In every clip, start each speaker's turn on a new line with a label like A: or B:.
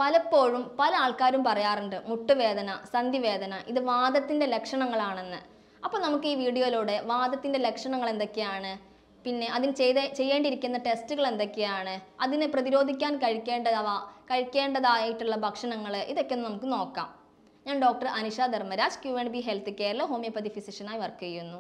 A: പലപ്പോഴും പല ആൾക്കാരും പറയാറുണ്ട് മുട്ടുവേദന സന്ധിവേദന ഇത് വാദത്തിൻ്റെ ലക്ഷണങ്ങളാണെന്ന് അപ്പോൾ നമുക്ക് ഈ വീഡിയോയിലൂടെ വാദത്തിൻ്റെ ലക്ഷണങ്ങൾ എന്തൊക്കെയാണ് പിന്നെ അതിന് ചെയ്ത ചെയ്യേണ്ടിയിരിക്കുന്ന ടെസ്റ്റുകൾ എന്തൊക്കെയാണ് അതിനെ പ്രതിരോധിക്കാൻ കഴിക്കേണ്ടവ കഴിക്കേണ്ടതായിട്ടുള്ള ഭക്ഷണങ്ങൾ ഇതൊക്കെ ഒന്ന് നമുക്ക് നോക്കാം ഞാൻ doctor Anisha Dharmaraj Q and B health കെയറിൽ ഹോമിയോപ്പതി ഫിസിഷ്യനായി വർക്ക് ചെയ്യുന്നു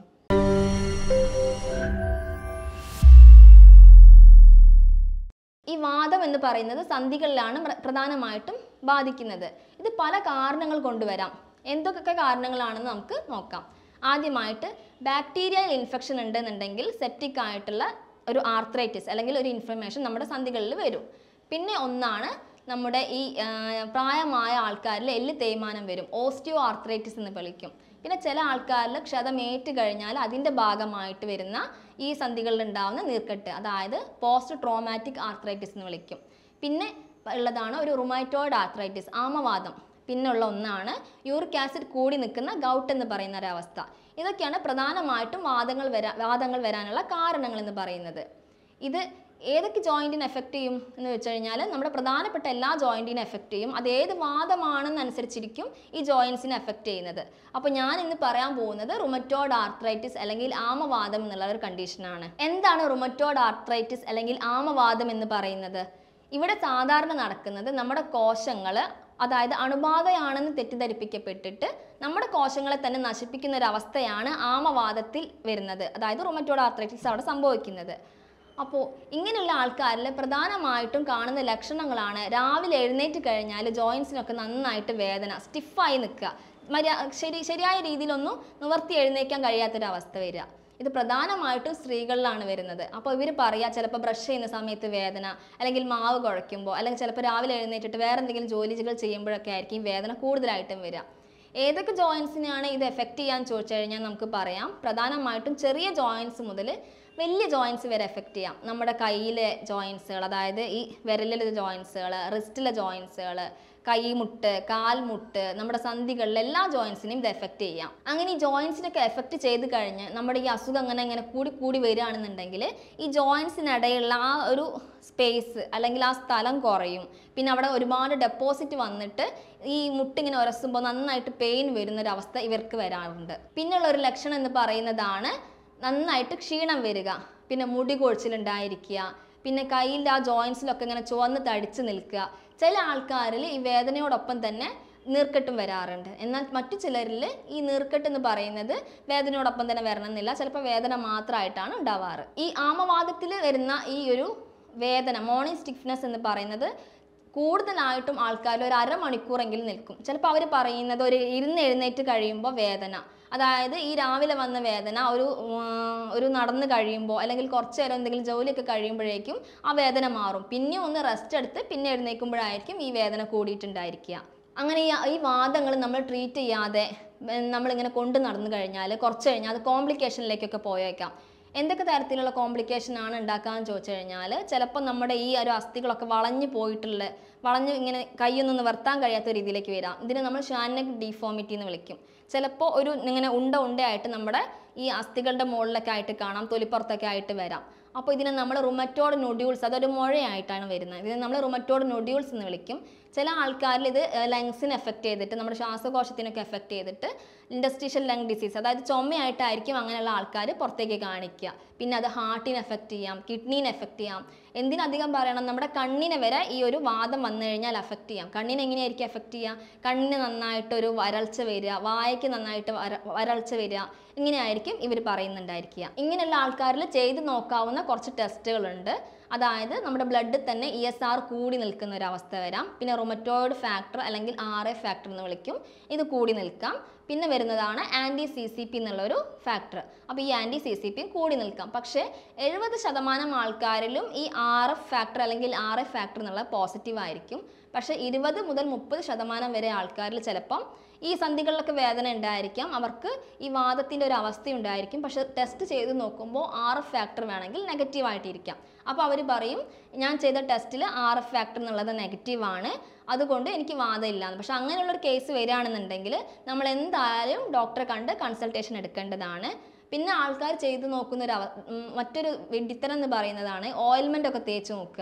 A: ഈ വാദം എന്ന് പറയുന്നത് സന്ധികളിലാണ് പ്ര- പ്രധാനമായിട്ടും ബാധിക്കുന്നത് ഇത് പല കാരണങ്ങൾ കൊണ്ടുവരാം എന്തൊക്കെ കാരണങ്ങളാണെന്ന് നമുക്ക് നോക്കാം ആദ്യമായിട്ട് ബാക്ടീരിയൽ ഇൻഫെക്ഷൻ ഉണ്ടെന്നുണ്ടെങ്കിൽ സെപ്റ്റിക് ആയിട്ടുള്ള ഒരു ആർത്രൈറ്റിസ് അല്ലെങ്കിൽ ഒരു ഇൻഫ്ലമേഷൻ നമ്മുടെ സന്ധികളിൽ വരും പിന്നെ ഒന്നാണ് നമ്മുടെ ഈ ആ, പ്രായമായ ആൾക്കാരിൽ എല്ല് തേയ്മാനം വരും ഓസ്റ്റിയോ ആർത്രൈറ്റിസ് എന്ന് വിളിക്കും പിന്നെ ചില ആൾക്കാരിൽ ക്ഷതമേറ്റ് കഴിഞ്ഞാൽ അതിൻ്റെ ഭാഗമായിട്ട് വരുന്ന ഈ സന്ധികളിൽ ഉണ്ടാവുന്ന നീർക്കെട്ട് അതായത് പോസ്റ്റ് ട്രോമാറ്റിക് ആർത്രൈറ്റിസ് എന്ന് വിളിക്കും പിന്നെ ഉള്ളതാണ് ഒരു റുമൈറ്റോയിഡ് ആർത്രൈറ്റിസ് ആമവാദം പിന്നുള്ള ഒന്നാണ് യൂറിക് ആസിഡ് കൂടി നിൽക്കുന്ന ഗൗട്ട് എന്ന് പറയുന്ന ഒരവസ്ഥ ഇതൊക്കെയാണ് പ്രധാനമായിട്ടും വാദങ്ങൾ വരാ വാദങ്ങൾ വരാനുള്ള കാരണങ്ങൾ എന്ന് പറയുന്നത് ഇത് ഏതൊക്കെ ജോയിൻറ്റിനെ എഫക്റ്റ് ചെയ്യും എന്ന് വെച്ച് കഴിഞ്ഞാൽ നമ്മുടെ പ്രധാനപ്പെട്ട എല്ലാ ജോയിൻറ്റിനെ എഫക്റ്റ് ചെയ്യും അത് ഏത് വാദമാണെന്നനുസരിച്ചിരിക്കും ഈ ജോയിൻസിനെ എഫക്റ്റ് ചെയ്യുന്നത് അപ്പോൾ ഞാൻ ഇന്ന് പറയാൻ പോകുന്നത് റുമറ്റോഡ് ആർത്രൈറ്റിസ് അല്ലെങ്കിൽ ആമവാദം എന്നുള്ള ഒരു കണ്ടീഷനാണ് എന്താണ് റുമറ്റോഡ് ആർത്രൈറ്റിസ് അല്ലെങ്കിൽ ആമവാദം എന്ന് പറയുന്നത് ഇവിടെ സാധാരണ നടക്കുന്നത് നമ്മുടെ കോശങ്ങൾ അതായത് അണുബാധയാണെന്ന് തെറ്റിദ്ധരിപ്പിക്കപ്പെട്ടിട്ട് നമ്മുടെ കോശങ്ങളെ തന്നെ നശിപ്പിക്കുന്ന ഒരു അവസ്ഥയാണ് ആമവാദത്തിൽ വരുന്നത് അതായത് റുമറ്റോഡ് ആർത്രൈറ്റിസ് അവിടെ സംഭവിക്കുന്നത് അപ്പോൾ ഇങ്ങനെയുള്ള ആൾക്കാരിൽ പ്രധാനമായിട്ടും കാണുന്ന ലക്ഷണങ്ങളാണ് രാവിലെ എഴുന്നേറ്റ് കഴിഞ്ഞാൽ ജോയിൻസിനൊക്കെ നന്നായിട്ട് വേദന സ്റ്റിഫായി നിൽക്കുക മര്യാ ശരി ശരിയായ രീതിയിലൊന്നും നിവർത്തി എഴുന്നേക്കാൻ കഴിയാത്തൊരവസ്ഥ വരിക ഇത് പ്രധാനമായിട്ടും സ്ത്രീകളിലാണ് വരുന്നത് അപ്പോൾ ഇവർ പറയുക ചിലപ്പോൾ ബ്രഷ് ചെയ്യുന്ന സമയത്ത് വേദന അല്ലെങ്കിൽ മാവ് കുഴയ്ക്കുമ്പോൾ അല്ലെങ്കിൽ ചിലപ്പോൾ രാവിലെ എഴുന്നേറ്റിട്ട് വേറെ എന്തെങ്കിലും ജോലികൾ ചെയ്യുമ്പോഴൊക്കെ ആയിരിക്കും ഈ വേദന കൂടുതലായിട്ടും വരിക ഏതൊക്കെ ജോയിൻസിനെയാണ് ഇത് എഫക്റ്റ് ചെയ്യാൻ ചോദിച്ചു കഴിഞ്ഞാൽ നമുക്ക് പറയാം പ്രധാനമായിട്ടും ചെറിയ ജോയിൻസ് മുതൽ വലിയ ജോയിൻസ് വരെ എഫക്റ്റ് ചെയ്യാം നമ്മുടെ കയ്യിലെ ജോയിൻസുകൾ അതായത് ഈ വിരലിലെ ജോയിൻസുകൾ റിസ്റ്റിലെ ജോയിൻസുകൾ കൈമുട്ട് കാൽമുട്ട് നമ്മുടെ സന്ധികളിലെ എല്ലാ ജോയിൻസിനെയും ഇത് എഫക്റ്റ് ചെയ്യാം അങ്ങനെ ഈ ജോയിൻസിനൊക്കെ എഫക്റ്റ് ചെയ്ത് കഴിഞ്ഞ് നമ്മുടെ ഈ അസുഖം അങ്ങനെ ഇങ്ങനെ കൂടി കൂടി വരികയാണെന്നുണ്ടെങ്കിൽ ഈ ജോയിൻസിനിടയിലുള്ള ആ ഒരു സ്പേസ് അല്ലെങ്കിൽ ആ സ്ഥലം കുറയും പിന്നെ അവിടെ ഒരുപാട് ഡെപ്പോസിറ്റ് വന്നിട്ട് ഈ മുട്ടിങ്ങനെ ഉരസുമ്പോൾ നന്നായിട്ട് പെയിൻ വരുന്നൊരവസ്ഥ ഇവർക്ക് വരാറുണ്ട് പിന്നെയുള്ള ഒരു ലക്ഷണം എന്ന് പറയുന്നതാണ് നന്നായിട്ട് ക്ഷീണം വരിക പിന്നെ മുടി കൊഴിച്ചിലുണ്ടായിരിക്കുക പിന്നെ കയ്യിൽ ആ ജോയിൻസിലൊക്കെ ഇങ്ങനെ ചുവന്ന് തടിച്ച് നിൽക്കുക ചില ആൾക്കാരിൽ ഈ വേദനയോടൊപ്പം തന്നെ നീർക്കെട്ടും വരാറുണ്ട് എന്നാൽ മറ്റു ചിലരിൽ ഈ നീർക്കെട്ട് എന്ന് പറയുന്നത് വേദനയോടൊപ്പം തന്നെ വരണമെന്നില്ല ചിലപ്പോൾ വേദന മാത്രമായിട്ടാണ് ഉണ്ടാവാറ് ഈ ആമവാദത്തിൽ വരുന്ന ഈ ഒരു വേദന മോർണിംഗ് സ്റ്റിഫ്നെസ് എന്ന് പറയുന്നത് കൂടുതലായിട്ടും ആൾക്കാർ ഒരു അരമണിക്കൂറെങ്കിലും നിൽക്കും ചിലപ്പോൾ അവർ പറയുന്നത് ഒരു ഇരുന്ന് എഴുന്നേറ്റ് കഴിയുമ്പോൾ വേദന അതായത് ഈ രാവിലെ വന്ന വേദന ഒരു ഉം, ഒരു നടന്ന് കഴിയുമ്പോൾ അല്ലെങ്കിൽ കുറച്ച് നേരം എന്തെങ്കിലും ജോലിയൊക്കെ കഴിയുമ്പോഴേക്കും ആ വേദന മാറും പിന്നെ ഒന്ന് റെസ്റ്റ് എടുത്ത് പിന്നെ എഴുന്നേൽക്കുമ്പോഴായിരിക്കും ഈ വേദന കൂടിയിട്ടുണ്ടായിരിക്കുക അങ്ങനെ ഈ ഈ വാദങ്ങൾ നമ്മൾ ട്രീറ്റ് ചെയ്യാതെ ഉം, നമ്മളിങ്ങനെ കൊണ്ട് നടന്നു കഴിഞ്ഞാൽ കുറച്ച് കഴിഞ്ഞാൽ അത് കോംപ്ലിക്കേഷനിലേക്കൊക്കെ പോയേക്കാം എന്തൊക്കെ തരത്തിലുള്ള കോംപ്ലിക്കേഷൻ ആണ് ഉണ്ടാക്കാന്ന് ചോദിച്ചു കഴിഞ്ഞാൽ ചിലപ്പോൾ നമ്മുടെ ഈ ഒരു അസ്ഥികളൊക്കെ വളഞ്ഞു പോയിട്ടുള്ള വളഞ്ഞ് ഇങ്ങനെ കൈയൊന്നും നിവർത്താൻ കഴിയാത്ത രീതിയിലേക്ക് വരാം ഇതിനെ നമ്മൾ ഷാനക് ഡിഫോമിറ്റി എന്ന് വിളിക്കും ചിലപ്പോൾ ഒരു ഇങ്ങനെ ഉണ്ട ഉണ്ടയായിട്ട് നമ്മുടെ ഈ അസ്ഥികളുടെ മുകളിലൊക്കെ ആയിട്ട് കാണാം തൊലിപ്പുറത്തൊക്കെ ആയിട്ട് വരാം അപ്പോൾ ഇതിനെ നമ്മൾ റുമറ്റോഡ് നൊഡ്യൂൾസ് അതൊരു മുഴയായിട്ടാണ് വരുന്നത് ഇതിനെ നമ്മൾ റുമറ്റോഡ് നൊഡ്യൂൾസ് എന്ന് വിളിക്കും ചില ആൾക്കാരിൽ ഇത് ലങ്സിന് എഫക്റ്റ് ചെയ്തിട്ട് നമ്മുടെ ശ്വാസകോശത്തിനൊക്കെ എഫക്റ്റ് ചെയ്തിട്ട് ഇൻഡസ്ട്രീഷ്യൽ ലങ് ഡിസീസ് അതായത് ചുമയായിട്ടായിരിക്കും അങ്ങനെയുള്ള ആൾക്കാർ പുറത്തേക്ക് കാണിക്കുക പിന്നെ അത് ഹാർട്ടിനെ എഫക്റ്റ് ചെയ്യാം കിഡ്നീനെ എഫക്റ്റ് ചെയ്യാം എന്തിനധികം പറയണം നമ്മുടെ കണ്ണിനെ വരെ ഈ ഒരു വാദം വന്നു കഴിഞ്ഞാൽ എഫക്റ്റ് ചെയ്യാം കണ്ണിനെ എങ്ങനെയായിരിക്കും എഫക്റ്റ് ചെയ്യുക കണ്ണിന് നന്നായിട്ട് ഒരു വരൾച്ച വരിക വായയ്ക്ക് നന്നായിട്ട് വര വരൾച്ച വരിക ഇങ്ങനെയായിരിക്കും ഇവർ പറയുന്നുണ്ടായിരിക്കുക ഇങ്ങനെയുള്ള ആൾക്കാരിൽ ചെയ്ത് നോക്കാവുന്ന കുറച്ച് ടെസ്റ്റുകളുണ്ട് അതായത് നമ്മുടെ ബ്ലഡിൽ തന്നെ ഇ എസ് ആർ കൂടി നിൽക്കുന്ന ഒരു അവസ്ഥ വരാം പിന്നെ റൊമറ്റോയിഡ് ഫാക്ടർ അല്ലെങ്കിൽ ആർ എ ഫാക്ടർ എന്ന് വിളിക്കും ഇത് കൂടി നിൽക്കാം പിന്നെ വരുന്നതാണ് ആൻറ്റി സി സി പി എന്നുള്ളൊരു ഫാക്ടർ അപ്പോൾ ഈ ആൻറ്റി സി സി പിയും കൂടി നിൽക്കാം പക്ഷേ എഴുപത് ശതമാനം ആൾക്കാരിലും ഈ ആർ എഫ് ഫാക്ടർ അല്ലെങ്കിൽ ആർ എഫ് ഫാക്ടർ എന്നുള്ളത് പോസിറ്റീവ് ആയിരിക്കും പക്ഷേ ഇരുപത് മുതൽ മുപ്പത് ശതമാനം വരെ ആൾക്കാരിൽ ചിലപ്പം ഈ സന്ധികളിലൊക്കെ വേദന ഉണ്ടായിരിക്കാം അവർക്ക് ഈ വാദത്തിൻ്റെ ഒരു അവസ്ഥ ഉണ്ടായിരിക്കും പക്ഷേ ടെസ്റ്റ് ചെയ്ത് നോക്കുമ്പോൾ ആർ എഫ് ഫാക്ടർ വേണമെങ്കിൽ നെഗറ്റീവ് ആയിട്ടിരിക്കാം അപ്പോൾ അവർ പറയും ഞാൻ ചെയ്ത ടെസ്റ്റിൽ ആർ എഫ് ഫാക്ടർ എന്നുള്ളത് നെഗറ്റീവ് ആണ് അതുകൊണ്ട് എനിക്ക് വാദം ഇല്ലാന്ന് പക്ഷെ അങ്ങനെയുള്ളൊരു കേസ് വരികയാണെന്നുണ്ടെങ്കിൽ നമ്മൾ എന്തായാലും ഡോക്ടറെ കണ്ട് കൺസൾട്ടേഷൻ എടുക്കേണ്ടതാണ് പിന്നെ ആൾക്കാർ ചെയ്ത് നോക്കുന്ന ഒരു അവ ഉം, മറ്റൊരു വെഡിത്തരം എന്ന് പറയുന്നതാണ് ഓയിൽമെൻ്റ് ഒക്കെ തേച്ച് നോക്കുക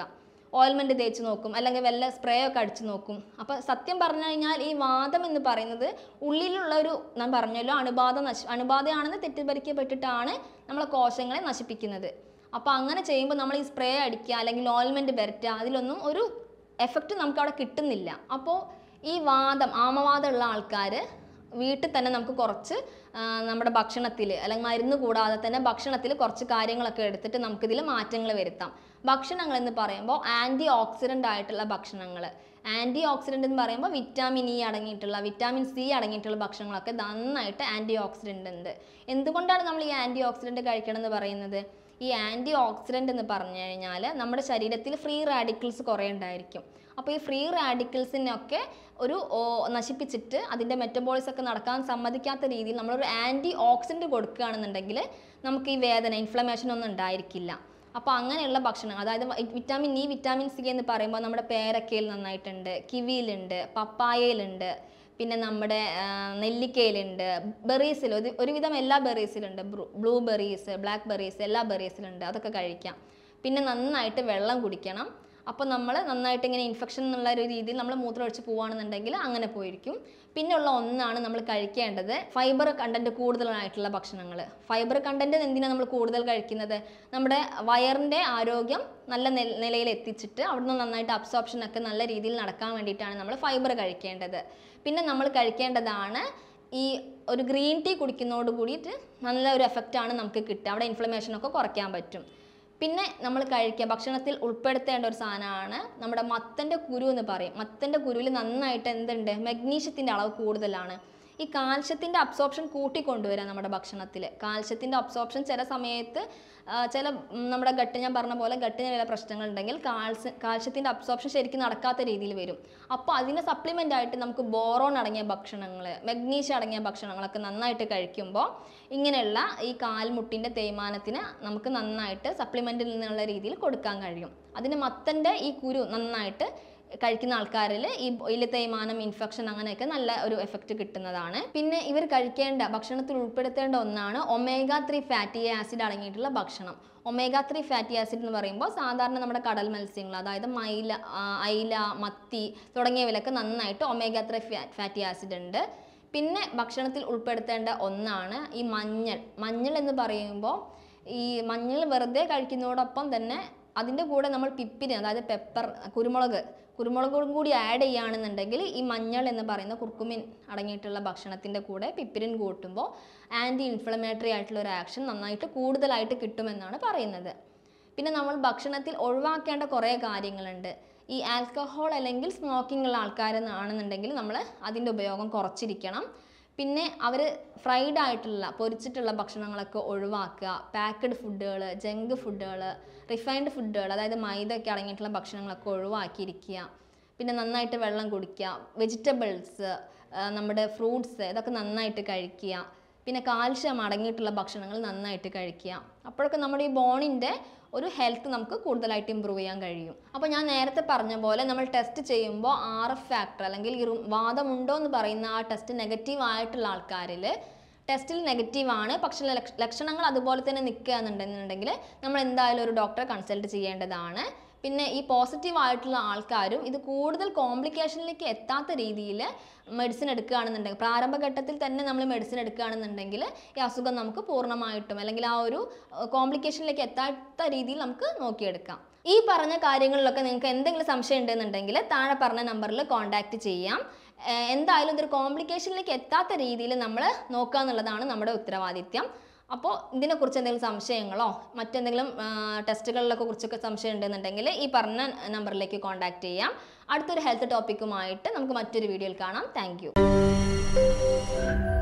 A: ഓയിൽമെൻറ്റ് തേച്ച് നോക്കും അല്ലെങ്കിൽ വല്ല സ്പ്രേ ഒക്കെ അടിച്ച് നോക്കും അപ്പോൾ സത്യം പറഞ്ഞു കഴിഞ്ഞാൽ ഈ വാദം എന്ന് പറയുന്നത് ഉള്ളിലുള്ള ഒരു ഞാൻ പറഞ്ഞല്ലോ അണുബാധ നശി അണുബാധയാണെന്ന് തെറ്റിദ്ധരിക്കപ്പെട്ടിട്ടാണ് നമ്മളെ കോശങ്ങളെ നശിപ്പിക്കുന്നത് അപ്പോൾ അങ്ങനെ ചെയ്യുമ്പോൾ നമ്മൾ ഈ സ്പ്രേ അടിക്കുക അല്ലെങ്കിൽ ഓയിൽമെൻറ്റ് പുരട്ടുക അതിലൊന്നും ഒരു എഫക്റ്റ് നമുക്ക് അവിടെ കിട്ടുന്നില്ല അപ്പോൾ ഈ വാദം ആമവാദം ഉള്ള ആൾക്കാർ വീട്ടിൽ തന്നെ നമുക്ക് കുറച്ച് ആ, നമ്മുടെ ഭക്ഷണത്തിൽ അല്ലെങ്കിൽ മരുന്ന് കൂടാതെ തന്നെ ഭക്ഷണത്തിൽ കുറച്ച് കാര്യങ്ങളൊക്കെ എടുത്തിട്ട് നമുക്കിതിൽ മാറ്റങ്ങൾ വരുത്താം ഭക്ഷണങ്ങൾ എന്ന് പറയുമ്പോൾ ആൻറ്റി ഓക്സിഡൻ്റ് ആയിട്ടുള്ള ഭക്ഷണങ്ങൾ ആൻറ്റി ഓക്സിഡൻ്റ് എന്ന് പറയുമ്പോൾ വിറ്റാമിൻ ഇ അടങ്ങിയിട്ടുള്ള വിറ്റാമിൻ സി അടങ്ങിയിട്ടുള്ള ഭക്ഷണങ്ങളൊക്കെ നന്നായിട്ട് ആൻറ്റി ഓക്സിഡൻ്റ് ഉണ്ട് എന്തുകൊണ്ടാണ് നമ്മൾ ഈ ആൻറ്റി ഓക്സിഡൻ്റ് കഴിക്കണം എന്ന് പറയുന്നത് ഈ ആൻറ്റി ഓക്സിഡൻ്റ് എന്ന് പറഞ്ഞു കഴിഞ്ഞാൽ നമ്മുടെ ശരീരത്തിൽ ഫ്രീ റാഡിക്കിൾസ് കുറേ ഉണ്ടായിരിക്കും അപ്പോൾ ഈ ഫ്രീ റാഡിക്കിൾസിനൊക്കെ ഒരു ഓ, നശിപ്പിച്ചിട്ട് അതിൻ്റെ മെറ്റബോളിസം ഒക്കെ നടക്കാൻ സമ്മതിക്കാത്ത രീതിയിൽ നമ്മളൊരു ആൻറ്റി ഓക്സിഡൻറ്റ് കൊടുക്കുകയാണെന്നുണ്ടെങ്കിൽ നമുക്ക് ഈ വേദന ഇൻഫ്ലമേഷൻ ഒന്നും ഉണ്ടായിരിക്കില്ല അപ്പോൾ അങ്ങനെയുള്ള ഭക്ഷണം അതായത് വി- വിറ്റാമിൻ ഇ വിറ്റാമിൻ സി എന്ന് പറയുമ്പോൾ നമ്മുടെ പേരക്കയിൽ നന്നായിട്ടുണ്ട് കിവിയിലുണ്ട് പപ്പായയിലുണ്ട് പിന്നെ നമ്മുടെ ആ, നെല്ലിക്കയിലുണ്ട് ബെറീസിൽ ഒരു ഒരുവിധം എല്ലാ ബെറീസിലുണ്ട് ബ്ലൂ ബെറീസ് ബ്ലാക്ക് ബെറീസ് എല്ലാ ബെറീസിലുണ്ട് അതൊക്കെ കഴിക്കാം പിന്നെ നന്നായിട്ട് വെള്ളം കുടിക്കണം അപ്പോൾ നമ്മൾ നന്നായിട്ട് ഇങ്ങനെ ഇൻഫെക്ഷൻ എന്നുള്ള ഒരു രീതിയിൽ നമ്മൾ മൂത്രം ഒഴിച്ച് പോവുകയാണെന്നുണ്ടെങ്കിൽ അങ്ങനെ പോയിരിക്കും പിന്നെയുള്ള ഒന്നാണ് നമ്മൾ കഴിക്കേണ്ടത് ഫൈബർ കണ്ടൻറ്റ് കൂടുതലായിട്ടുള്ള ഭക്ഷണങ്ങൾ ഫൈബർ കണ്ടൻറ്റ് എന്തിനാണ് നമ്മൾ കൂടുതൽ കഴിക്കുന്നത് നമ്മുടെ വയറിൻ്റെ ആരോഗ്യം നല്ല നെ- നിലയിൽ എത്തിച്ചിട്ട് അവിടുന്ന് നന്നായിട്ട് അബ്സോർപ്ഷൻ ഒക്കെ നല്ല രീതിയിൽ നടക്കാൻ വേണ്ടിയിട്ടാണ് നമ്മൾ ഫൈബർ കഴിക്കേണ്ടത് പിന്നെ നമ്മൾ കഴിക്കേണ്ടതാണ് ഈ ഒരു ഗ്രീൻ ടീ കുടിക്കുന്നതോട് കൂടിയിട്ട് നല്ല ഒരു എഫക്റ്റാണ് നമുക്ക് കിട്ടുക അവിടെ ഇൻഫ്ലമേഷൻ ഒക്കെ കുറയ്ക്കാൻ പറ്റും പിന്നെ നമ്മൾ കഴിക്കുക ഭക്ഷണത്തിൽ ഉൾപ്പെടുത്തേണ്ട ഒരു സാധനമാണ് നമ്മുടെ മത്തൻ്റെ കുരു എന്ന് പറയും മത്തൻ്റെ കുരുവിൽ നന്നായിട്ട് എന്തുണ്ട് മഗ്നീഷ്യത്തിൻ്റെ അളവ് കൂടുതലാണ് ഈ കാൽഷ്യത്തിൻ്റെ അബ്സോർപ്ഷൻ കൂട്ടിക്കൊണ്ടുവരാം നമ്മുടെ ഭക്ഷണത്തിൽ കാൽഷ്യത്തിൻ്റെ അബ്സോർപ്ഷൻ ചില സമയത്ത് ആ, ചില ഉം, നമ്മുടെ ഗട്ട് ഞാൻ പറഞ്ഞ പോലെ ഗട്ടിന് ചില പ്രശ്നങ്ങളുണ്ടെങ്കിൽ കാൽസ്യ കാൽഷ്യത്തിൻ്റെ അബ്സോർപ്ഷൻ ശരിക്കും നടക്കാത്ത രീതിയിൽ വരും അപ്പോൾ അതിന് സപ്ലിമെൻ്റ് ആയിട്ട് നമുക്ക് ബോറോൺ അടങ്ങിയ ഭക്ഷണങ്ങൾ മഗ്നീഷ്യം അടങ്ങിയ ഭക്ഷണങ്ങളൊക്കെ നന്നായിട്ട് കഴിക്കുമ്പോൾ ഇങ്ങനെയുള്ള ഈ കാൽമുട്ടിൻ്റെ തേയ്മാനത്തിന് നമുക്ക് നന്നായിട്ട് സപ്ലിമെൻറ്റിൽ നിന്നുള്ള രീതിയിൽ കൊടുക്കാൻ കഴിയും അതിന് മത്തൻ്റെ ഈ കുരു നന്നായിട്ട് കഴിക്കുന്ന ആൾക്കാരിൽ ഈ ഇല തേയ്മാനം ഇൻഫെക്ഷൻ അങ്ങനെയൊക്കെ നല്ല ഒരു എഫക്റ്റ് കിട്ടുന്നതാണ് പിന്നെ ഇവർ കഴിക്കേണ്ട ഭക്ഷണത്തിൽ ഉൾപ്പെടുത്തേണ്ട ഒന്നാണ് ഒമേഗ ത്രീ ഫാറ്റി ആസിഡ് അടങ്ങിയിട്ടുള്ള ഭക്ഷണം ഒമേഗ ത്രീ ഫാറ്റി ആസിഡ് എന്ന് പറയുമ്പോൾ സാധാരണ നമ്മുടെ കടൽ മത്സ്യങ്ങൾ അതായത് മൈല ആ, അയില മത്തി തുടങ്ങിയവയിലൊക്കെ നന്നായിട്ട് ഒമേഗ ത്രീ ഫാറ്റി ആസിഡ് ഉണ്ട് പിന്നെ ഭക്ഷണത്തിൽ ഉൾപ്പെടുത്തേണ്ട ഒന്നാണ് ഈ മഞ്ഞൾ മഞ്ഞൾ എന്ന് പറയുമ്പോൾ ഈ മഞ്ഞൾ വെറുതെ കഴിക്കുന്നതോടൊപ്പം തന്നെ അതിൻ്റെ കൂടെ നമ്മൾ പിപ്പിന് അതായത് പെപ്പർ കുരുമുളക് കുരുമുളകും കൂടി ആഡ് ചെയ്യുകയാണെന്നുണ്ടെങ്കിൽ ഈ മഞ്ഞൾ എന്ന് പറയുന്ന കുർക്കുമിൻ അടങ്ങിയിട്ടുള്ള ഭക്ഷണത്തിൻ്റെ കൂടെ പിപ്പിരിൻ കൂട്ടുമ്പോൾ ആൻറ്റി ഇൻഫ്ലമേറ്ററി ആയിട്ടുള്ള ഒരു ആക്ഷൻ നന്നായിട്ട് കൂടുതലായിട്ട് കിട്ടുമെന്നാണ് പറയുന്നത് പിന്നെ നമ്മൾ ഭക്ഷണത്തിൽ ഒഴിവാക്കേണ്ട കുറേ കാര്യങ്ങളുണ്ട് ഈ ആൽക്കഹോൾ അല്ലെങ്കിൽ സ്മോക്കിംഗ് ഉള്ള ആൾക്കാരെന്നാണെന്നുണ്ടെങ്കിൽ നമ്മൾ അതിൻ്റെ ഉപയോഗം കുറച്ചിരിക്കണം പിന്നെ അവർ ഫ്രൈഡ് ആയിട്ടുള്ള പൊരിച്ചിട്ടുള്ള ഭക്ഷണങ്ങളൊക്കെ ഒഴിവാക്കുക പാക്കഡ് ഫുഡുകൾ ജങ്ക് ഫുഡുകൾ റിഫൈൻഡ് ഫുഡുകൾ അതായത് മൈദ ഒക്കെ അടങ്ങിയിട്ടുള്ള ഭക്ഷണങ്ങളൊക്കെ ഒഴിവാക്കിയിരിക്കുക പിന്നെ നന്നായിട്ട് വെള്ളം കുടിക്കുക വെജിറ്റബിൾസ് നമ്മുടെ ഫ്രൂട്ട്സ് ഇതൊക്കെ നന്നായിട്ട് കഴിക്കുക പിന്നെ കാൽഷ്യം അടങ്ങിയിട്ടുള്ള ഭക്ഷണങ്ങൾ നന്നായിട്ട് കഴിക്കുക അപ്പോഴൊക്കെ നമ്മുടെ ഈ ബോണിൻ്റെ ഒരു ഹെൽത്ത് നമുക്ക് കൂടുതലായിട്ട് ഇമ്പ്രൂവ് ചെയ്യാൻ കഴിയും അപ്പോൾ ഞാൻ നേരത്തെ പറഞ്ഞ പോലെ നമ്മൾ ടെസ്റ്റ് ചെയ്യുമ്പോൾ ആർ എഫ് ഫാക്ടർ അല്ലെങ്കിൽ ഈ റു- വാദമുണ്ടോ എന്ന് പറയുന്ന ആ ടെസ്റ്റ് നെഗറ്റീവ് ആയിട്ടുള്ള ആൾക്കാരിൽ ടെസ്റ്റിൽ നെഗറ്റീവ് ആണ് പക്ഷേ ലക്ഷ- ലക്ഷണങ്ങൾ അതുപോലെ തന്നെ നിൽക്കുക എന്നുണ്ടെന്നുണ്ടെങ്കിൽ നമ്മൾ എന്തായാലും ഒരു ഡോക്ടറെ കൺസൾട്ട് ചെയ്യേണ്ടതാണ് പിന്നെ ഈ പോസിറ്റീവ് ആയിട്ടുള്ള ആൾക്കാരും ഇത് കൂടുതൽ കോംപ്ലിക്കേഷനിലേക്ക് എത്താത്ത രീതിയിൽ മെഡിസിൻ എടുക്കുകയാണെന്നുണ്ടെങ്കിൽ പ്രാരംഭഘട്ടത്തിൽ തന്നെ നമ്മൾ മെഡിസിൻ എടുക്കുകയാണെന്നുണ്ടെങ്കിൽ ഈ അസുഖം നമുക്ക് പൂർണ്ണമായിട്ടും അല്ലെങ്കിൽ ആ ഒരു കോംപ്ലിക്കേഷനിലേക്ക് എത്താത്ത രീതിയിൽ നമുക്ക് നോക്കിയെടുക്കാം ഈ പറഞ്ഞ കാര്യങ്ങളിലൊക്കെ നിങ്ങൾക്ക് എന്തെങ്കിലും സംശയം ഉണ്ടെന്നുണ്ടെങ്കിൽ താഴെ പറഞ്ഞ നമ്പറിൽ കോൺടാക്റ്റ് ചെയ്യാം ഏഹ് എന്തായാലും ഇതൊരു കോംപ്ലിക്കേഷനിലേക്ക് എത്താത്ത രീതിയിൽ നമ്മൾ നോക്കുക എന്നുള്ളതാണ് നമ്മുടെ ഉത്തരവാദിത്യം അപ്പോൾ ഇതിനെക്കുറിച്ച് എന്തെങ്കിലും സംശയങ്ങളോ മറ്റെന്തെങ്കിലും ടെസ്റ്റുകളിലൊക്കെ കുറിച്ചൊക്കെ സംശയം ഉണ്ടെന്നുണ്ടെങ്കിൽ ഈ പറഞ്ഞ നമ്പറിലേക്ക് കോൺടാക്റ്റ് ചെയ്യാം അടുത്തൊരു ഹെൽത്ത് ടോപ്പിക്കുമായിട്ട് നമുക്ക് മറ്റൊരു വീഡിയോയിൽ കാണാം താങ്ക്